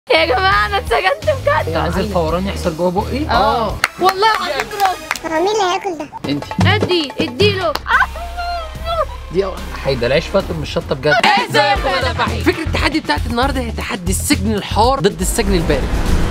يا جماعه انا اتسجنت بجد عايز الفوران يحصل جوه بقي اه والله العظيم برافو هو مين اللي هياكل ده؟ انت ادي اديله دي حيدا العيش فاتر مش شطه بجد ازيكم يا دبحين فكره التحدي بتاعت النهارده هي تحدي السجن الحار ضد السجن البارد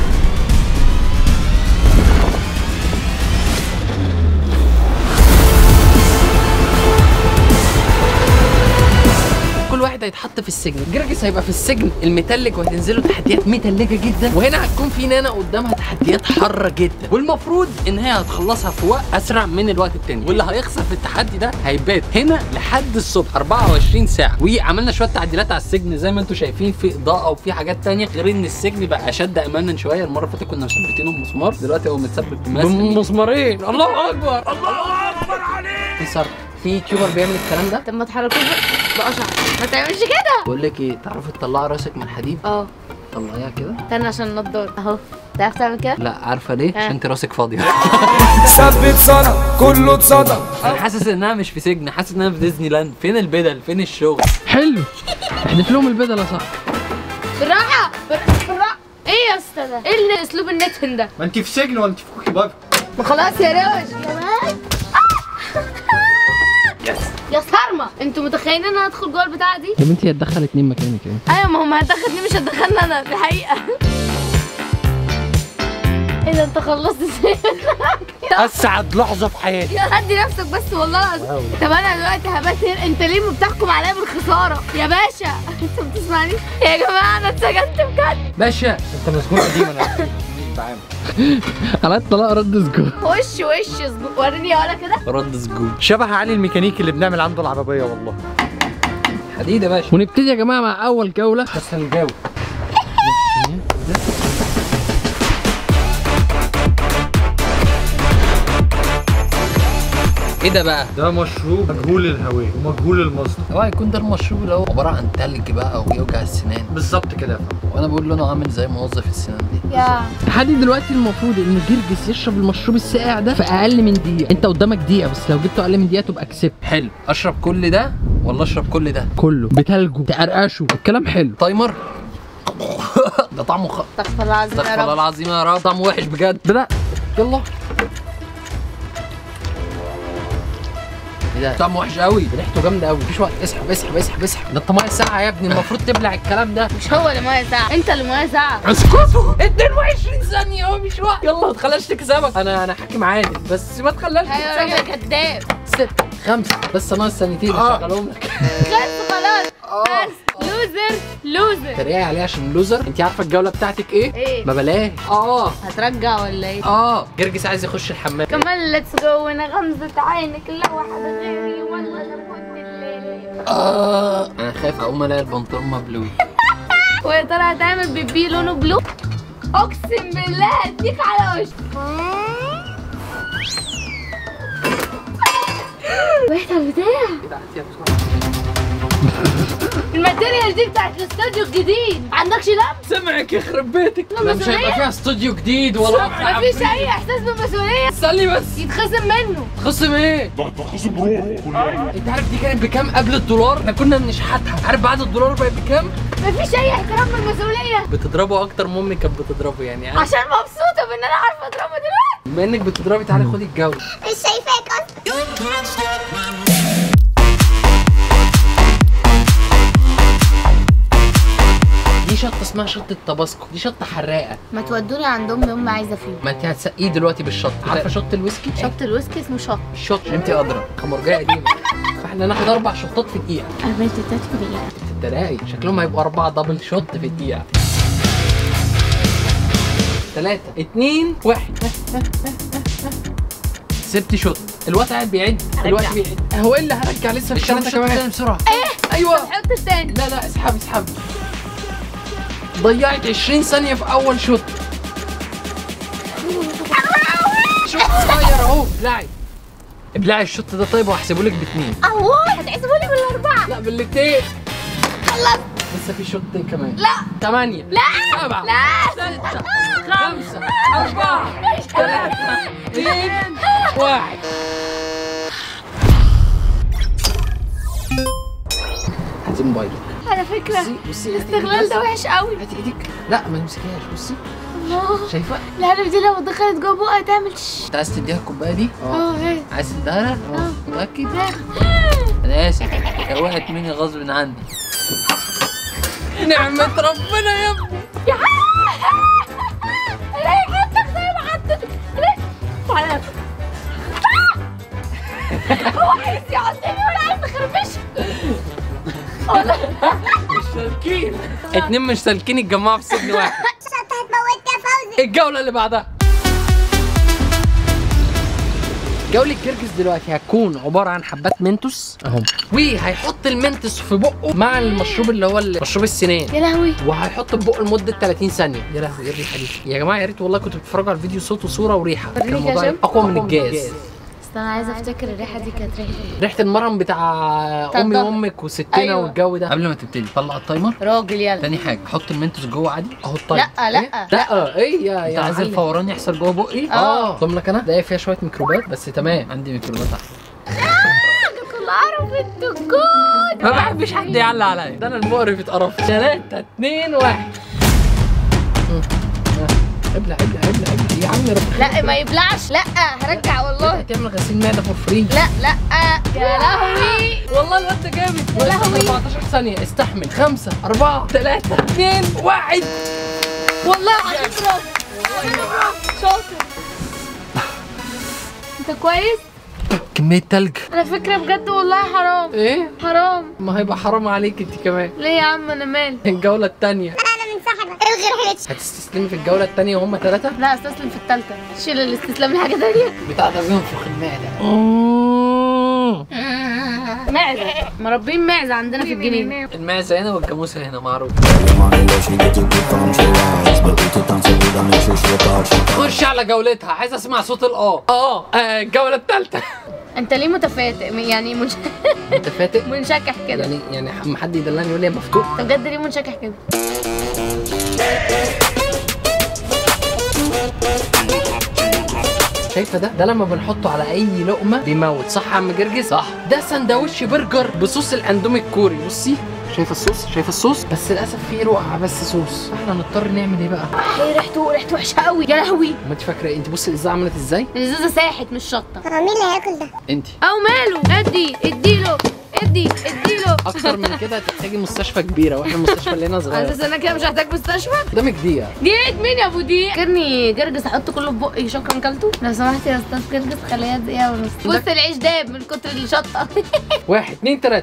كل واحد هيتحط في السجن جرجس هيبقى في السجن المتلج وهتنزله تحديات متلجه جدا وهنا هتكون في نانا قدامها تحديات حاره جدا والمفروض ان هي هتخلصها في وقت اسرع من الوقت التاني واللي هيخسر في التحدي ده هيبات هنا لحد الصبح 24 ساعه وعملنا شويه تعديلات على السجن زي ما انتم شايفين في اضاءه وفي حاجات تانية غير ان السجن بقى اشد امانا شويه المره اللي فاتت كنا مثبتينه بمسمار دلوقتي هو متثبت بمسمارين الله اكبر الله اكبر عليك في صرف في يوتيوبر بيعمل الكلام ده طب ما تحركوش بقشع ما تعملش كده بقول لك ايه تعرفي تطلعي راسك من الحديد اه طلعيها كده استنى عشان النضاره اهو تعرف تعمل كده لا عارفه ليه ها. عشان انت راسك فاضيه ثبت صنع كله اتصدم انا حاسس انها مش في سجن حاسس انها في ديزني لاند فين البدل فين الشغل حلو احذف لهم البدل يا صاحبي بالراحه بالراحه ايه يا اسطى ده ايه اللي اسلوب النتن ده ما انت في سجن ولا انت في كوكي بابا ما خلاص يا روش كمان يا صارمه انتوا متخيلين ان انا هدخل جوه البتاعه دي يا بنتي هتدخل اتنين مكانك يعني ايوه ما هم هتدخلني مش هتدخلني انا دي حقيقه ايه ده انت خلصت ازاي اسعد لحظه في حياتي يا هدي نفسك بس والله العظيم طب انا دلوقتي هبات هنا انت ليه ما بتحكم عليا بالخساره يا باشا انت ما بتسمعنيش يا جماعه انا اتسجنت بجد باشا انت مسجون قديم انا على الطلاق رد سجون وش وش اصبر. وريني يا ولا كده رد سجون شبه علي الميكانيكي اللي بنعمل عنده العربيه والله حديد يا باشا ونبتدي يا جماعه مع اول جوله بس الجو ايه ده بقى ده مشروب مجهول الهوية ومجهول المصدر اوعى يكون ده المشروب اللي هو عباره عن تلج بقى ويوجع السنان بالظبط كده يا فندم وانا بقول له انا عامل زي موظف السنان دي يا لحد دلوقتي المفروض ان جرجس يشرب المشروب الساقع ده في اقل من دقيقه انت قدامك دقيقه بس لو جبته اقل من دقيقه تبقى كسبت حلو اشرب كل ده ولا اشرب كل ده كله بتلجه تقرقشه الكلام حلو تايمر ده طعمه خ... استغفر الله العظيم استغفر يا الله رب العظيم يا رب طعمه وحش بجد بدأ يلا ايه ده طعمه وحش قوي ريحته جامده قوي مفيش وقت اسحب اسحب اسحب اسحب ده انت ميه ساقعه يا ابني المفروض تبلع الكلام ده مش هو اللي ميه ساعه انت اللي ميه ساعه اسكتوا 22 ثانية هو مش وقت يلا ما تخليهاش تكسبك انا انا حاكم عادل بس ما تخليهاش ايوه يا تكسبك راجل كداب ست خمسة بس ناقص ثانيتين اشغلهم لك بس خلاص بس لوزر لوزر تريقي عليه عشان لوزر انت عارفة الجولة بتاعتك ايه؟ ايه ما بلاش اه هترجع ولا ايه اه جرجس عايز يخش الحمام كمان ليتس جو انا غمزة عينك لا واحد غيري والله انا كنت الليل اه انا خايف اقوم الاقي البنطلون مبلول ويا ترى هتعمل بيبي لونه بلو اقسم بالله اديك على وشك وقعت على البتاع الماتيريال دي بتاعت الاستوديو الجديد عندكش دم سمعك يخرب بيتك لا، لا مش مسؤولية؟ هيبقى فيها استوديو جديد ولا مفيش اي احساس بالمسؤوليه استني بس يتخصم منه خصم ايه؟ انت عارف دي كانت بكام قبل الدولار؟ احنا كنا بنشحتها عارف بعد الدولار بقت بكام؟ مفيش اي احترام بالمسؤوليه بتضربه اكتر ما امي كانت بتضربه يعني عارف؟ عشان مبسوطه بان انا عارفه اضربه دلوقتي بما انك بتضربي تعالي خدي الجوله مش شايفاك اصلا دي شطه اسمها شطه تباسكو دي شطه حراقه ما تودوني عند امي امي عايزه فيه ما انت هتسقيه دلوقتي بالشط عارفه شط الويسكي شط الويسكي اسمه شط الشط انت ادرى خمرجيه قديمه فاحنا ناخد اربع شطات في دقيقه عملت تلات في دقيقه تلاقي شكلهم هيبقوا اربعه دبل شوت في الدقيقه ثلاثة اتنين واحد سبت شوت الوقت قاعد بيعد الوقت بيعد هو ايه اللي هرجع لسه في الشوط ثلاثة كمان بسرعة ايه ايوه حط التاني لا لا اسحب اسحب ضيعت 20 ثانية في أول شوط شوط صغير أهو ابلعي ابلعي الشوط ده طيب وهحسبه لك باتنين اهو هتحسبوا لي بالاربعه لا بالاتنين خلصت لسه في شوط كمان لا ثمانية لا سبعة لا ستة خمسة أربعة ثلاثة اثنين واحد هاتي موبايلك على فكره بصي بصي هاتي الاستغلال إيدك ده بس. وحش قوي هاتي ايدك لا ما تمسكيهاش بصي الله شايفه العلبة دي لو دخلت جوه بقها تعمل شش انت عايز تديها الكوبايه دي اه ايه عايز تديها لها آه. متاكد ده. انا اسف هي وقعت مني غصب عني نعمة ربنا يا ابني يا ليه جبتك زي ما حطيتك ليه تعالى هو عايز يعضني ولا عايز يخربش مش سالكين اتنين مش سالكين اتجمعوا في سجن واحد شطة هتموت يا فوزي الجولة اللي بعدها جولة كركس دلوقتي هتكون عبارة عن حبات منتوس اهم وهيحط المنتوس في بقه مع المشروب اللي هو مشروب السنان يا لهوي وهيحط في بقه لمدة 30 ثانية يا لهوي ايه الريحة دي يا جماعة يا ريت والله كنتوا بتتفرجوا على الفيديو صوت وصورة وريحة كان وريني يا الموضوع شباب. أقوى من الجاز بس انا عايزه افتكر الريحه دي كانت ريحه ايه ريحة المرهم بتاع بتاع أمي الظهر. وأمك وستنا أيوة. والجو ده قبل ما تبتدي طلع التايمر راجل يلا تاني حاجة حط المنتوس جوه عادي اهو التايمر لا، لا. إيه؟ لا ايه يا انت يا عايز معلم. الفوران يحصل جوه بقي اه. ضم لك انا ده فيها شويه ميكروبات بس تمام عندي ميكروبات احسن كل عارف الدكان ما بحبش حد يعلق عليا ده انا المقرف اتقرف ثلاثة اتنين واحد مم. ابلع ابلع ابلع ابلع يا عم رب لا ما يبلعش لا هرجع والله هتعمل غسيل معده فور فري لا لا يا لهوي والله الواد ده جامد يا لهوي. 14 ثانية استحمل خمسة أربعة ثلاثة اثنين واحد والله العظيم برافو برافو. شاطر انت كويس كمية تلج على فكره بجد والله حرام ايه؟ حرام ما هيبقى حرام عليك انت كمان ليه يا عم انا مالي الجولة التانية انا منسحبة الغي رحلتي هتستسلمي في الجولة التانية وهم ثلاثة؟ لا استسلم في التالتة شيل الاستسلام لحاجه تانية بتاع ده بينفخ المعدة معزه مربين معزه عندنا في الجنينه المعزة هنا والجاموسة هنا معروف Money she get to get from she rise But we took time to do the make sure she thought she خش على جولتها عايز اسمع صوت الاه اه آه، الجولة الثالثة انت ليه متفاتئ يعني منش... انت فاتق منشكح كده يعني يعني اما حد يدلعني يقول لي يا مفتوح انت بجد ليه منشكح كده شايفه ده ده لما بنحطه على اي لقمه بيموت صح يا عم جرجس صح ده سندوتش برجر بصوص الاندومي الكوري بصي شايفه الصوص شايفه الصوص بس للاسف فيه رقعه بس صوص احنا هنضطر نعمل ايه بقى هي ريحته ريحته وحشه قوي يا لهوي ما انت فاكره إيه؟ انت بصي الازازه عملت ازاي الازازه ساحت مش شطه هو مين اللي هياكل ده؟ انت او ماله ادي اديله ادي اديله اكتر من كده هتحتاجي مستشفى كبيره واحنا المستشفى اللي هنا على صغير اساس انا كده مش هحتاج مستشفى قدامك دقيقه دقيقة مين يا ابو دقيقة؟ فكرني جرجس احط كله في بقي شكرا كلته لو سمحت يا استاذ جرجس خليها دقيقة ونص بص العيش داب من كتر الشطة واحد اتنين تلاته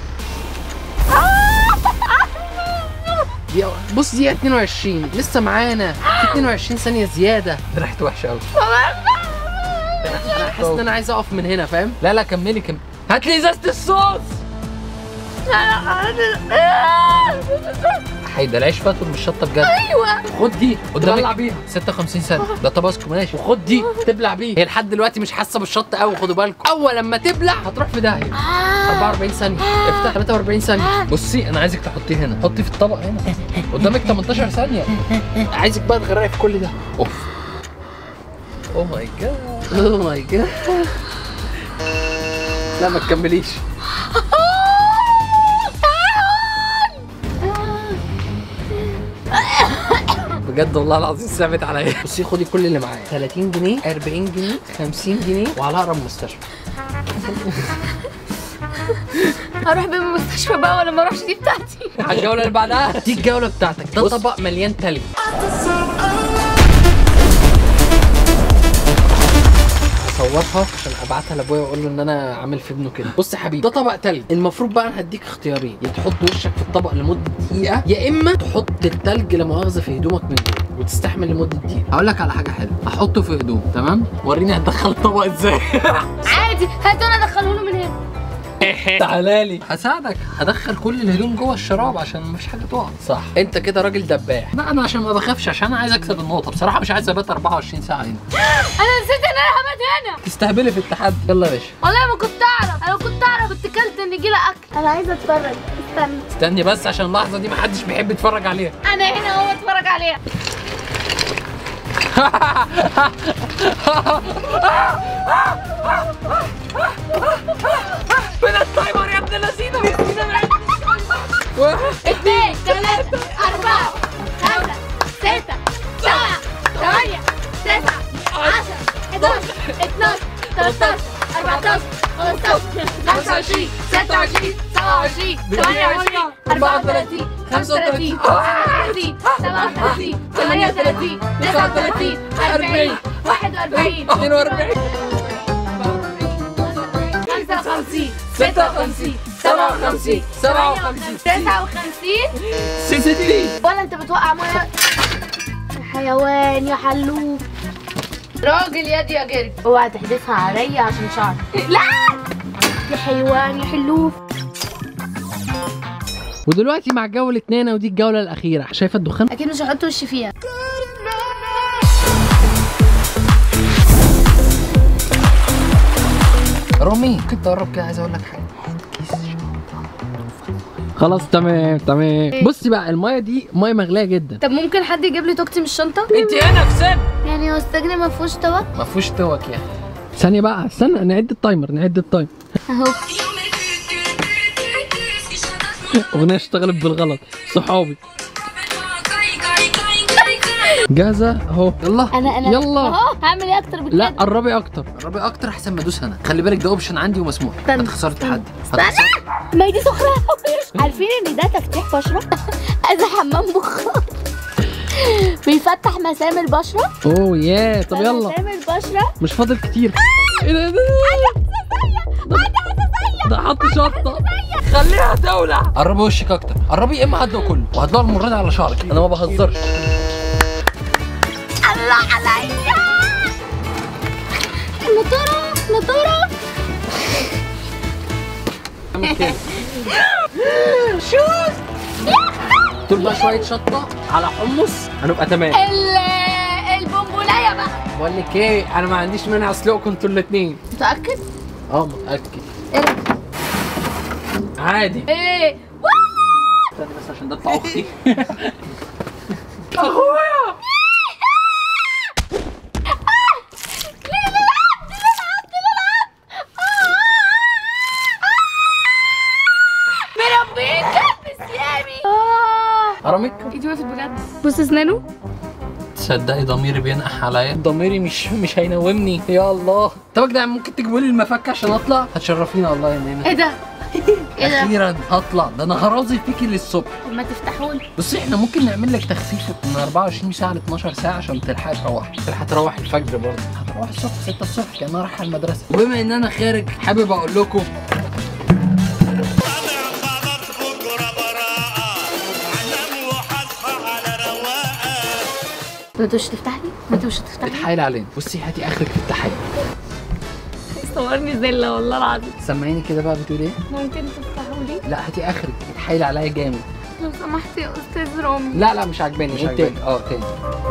دقيقة بص دقيقة 22 لسه معانا في 22 ثانية زيادة ده ريحته وحشه قوي انا حاسس ان انا عايز اقف من هنا فاهم لا لا كملي كملي هات لي ازازه الصوص حيدا العيش فاتور مش شطه بجد ايوه خد دي قدامك تبلع بيها 56 سنه ده طباسكو ماشي وخد دي تبلع بيه هي لحد دلوقتي مش حاسه بالشط قوي خدوا بالكم اول لما تبلع هتروح في داهيه 44 ثانيه افتح 43 ثانيه بصي انا عايزك تحطيه هنا حطي في الطبق هنا قدامك 18 ثانيه عايزك بقى تغرقي في كل ده اوف اوه ماي جاد اوه ماي جاد لا ما تكمليش بجد والله العظيم ثابت عليا بصي خدي كل اللي معايا 30 جنيه 40 جنيه 50 جنيه وعلى اقرب مستشفى هروح بيه المستشفى بقى ولا ما اروحش دي بتاعتي على الجوله اللي بعدها دي الجوله بتاعتك ده بص. طبق مليان تلج اصورها عشان ابعتها لابويا واقول له ان انا عامل في ابنه كده بص يا حبيبي ده طبق تلج المفروض بقى انا هديك اختيارين يا تحط وشك في الطبق لمده دقيقه يا اما تحط التلج لا مؤاخذه في هدومك من جوه وتستحمل لمده دقيقه هقول لك على حاجه حلوه هحطه في هدوم تمام وريني هتدخل الطبق ازاي عادي هاتوا انا ادخله له من هنا تعالى لي هساعدك هدخل كل الهدوم جوه الشراب عشان مفيش حاجه تقع صح انت كده راجل دباح لا انا عشان ما بخافش عشان انا عايز اكسب النقطه بصراحه مش عايز ابات 24 ساعه هنا انا نسيت ان انا هبات هنا تستهبلي في التحدي يلا يا باشا والله ما كنت اعرف انا كنت اعرف كنت كلت ان يجي اكل انا عايزه اتفرج استنى استني بس عشان اللحظه دي محدش بيحب يتفرج عليها انا هنا اهو اتفرج عليها فين التايمر يا ابن اللذينه واحد اثنين ثلاثة أربعة خمسة ستة سبعة ثمانية تسعة عشرة 11 12 13 14 15 25 26 27 28 34 35 36 37 38 39 40 41 42 55 56 57 58 59 60 ولا انت بتوقع ميه يا حيوان يا حلوف راجل يد يا جري اوعى تحدفها عليا عشان شعري لا يا حيوان يا حلوف ودلوقتي مع جولة نانا ودي الجولة الأخيرة شايفة الدخان؟ اكيد مش هحط وشي فيها رامي ممكن تقرب كده عايز أقول لك حاجة خلاص تمام تمام بصي بقى المايه دي مايه مغليه جدا طب ممكن حد يجيب لي توكتي من الشنطه انت هنا في سن يعني هو السجن ما فيهوش طبق ما فيهوش توك يعني ثانيه بقى استنى نعد التايمر نعد التايمر اهو اغنيه اشتغلت بالغلط صحابي جاهزه اهو يلا انا انا يلا اهو هعمل ايه اكتر من لا كده قربي اكتر قربي اكتر احسن ما ادوس انا خلي بالك ده اوبشن عندي ومسموح استنى، هتخسري استنى. التحدي استنى ما هي دي سخنه أوي. عارفين ان ده تفتيح بشره اذا حمام بخار بيفتح مسام البشره اوه ياه طب يلا مسام البشره مش فاضل كتير ايه ده ده ده حط شطه خليها دولة قربي وشك اكتر قربي يا اما هدلق كله وهدلق المره دي على شعرك انا ما بهزرش الله عليا نطرة نطرة دول بقى شويه شطه على حمص هنبقى تمام ال البونبونايه بقى بقول لك ايه انا ما عنديش مانع اسلقكم انتوا الاثنين متأكد؟ اه متاكد ايه ده؟ عادي ايه؟ استنى بس عشان ده بتاع اختي اخويا مربين كلب اسلامي اه ارامك ايدي وقفت بجد بص اسنانه تصدقي ضميري بينقح عليا ضميري مش مش هينومني يا الله طب يا جدعان ممكن تجيبوا لي المفك عشان اطلع هتشرفينا والله يا نينا ايه ده؟ ايه ده؟ اخيرا هطلع ده انا هرازي فيكي للصبح طب ما تفتحوا لي بصي احنا ممكن نعمل لك تخفيف من 24 ساعه ل 12 ساعه عشان تلحقي تروحي تلحقي تروح الفجر برضه هتروح الصبح 6 الصبح كانها رايحه المدرسه وبما ان انا خارج حابب اقول لكم ما انت مش هتفتح لي؟ ما انت مش هتفتح لي؟ اتحايل علينا بصي هاتي اخرك في التحايل صورني زله والله العظيم سمعيني كده بقى بتقول ايه ممكن تفتحوا لي؟ لا هاتي اخرك اتحايل عليا جامد لو سمحت يا استاذ رامي لا لا مش عاجباني مش عاجباني اه تاني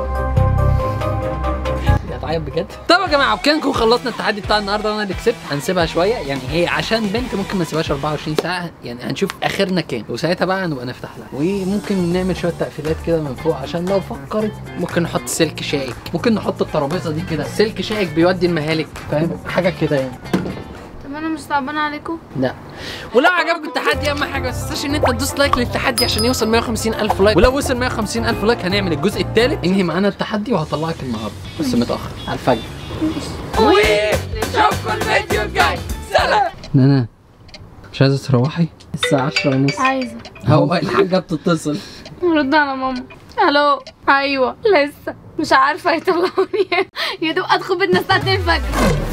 هتعيط بجد طب يا جماعه وبكده نكون خلصنا التحدي بتاع النهارده وانا اللي كسبت هنسيبها شويه يعني هي عشان بنت ممكن ما نسيبهاش 24 ساعه يعني هنشوف اخرنا كام وساعتها بقى هنبقى نفتح لها وممكن نعمل شويه تقفيلات كده من فوق عشان لو فكرت ممكن نحط سلك شائك ممكن نحط الترابيزه دي كده سلك شائك بيودي المهالك فاهم حاجه كده يعني طب انا مش صعبانه عليكم؟ لا ولو عجبك التحدي اهم حاجه ما تنساش ان انت تدوس لايك للتحدي عشان يوصل 150 الف لايك ولو وصل 150 الف لايك هنعمل الجزء الثالث انهي معانا التحدي وهطلعك النهارده بس متاخر على الفجر ونشوفكم الفيديو الجاي سلام نانا مش عايزه تروحي الساعه 10 ونص عايزه هو الحاجه بتتصل رد على ماما الو ايوه لسه مش عارفه يطلعوني يا دوب ادخل بيتنا الساعه 2 الفجر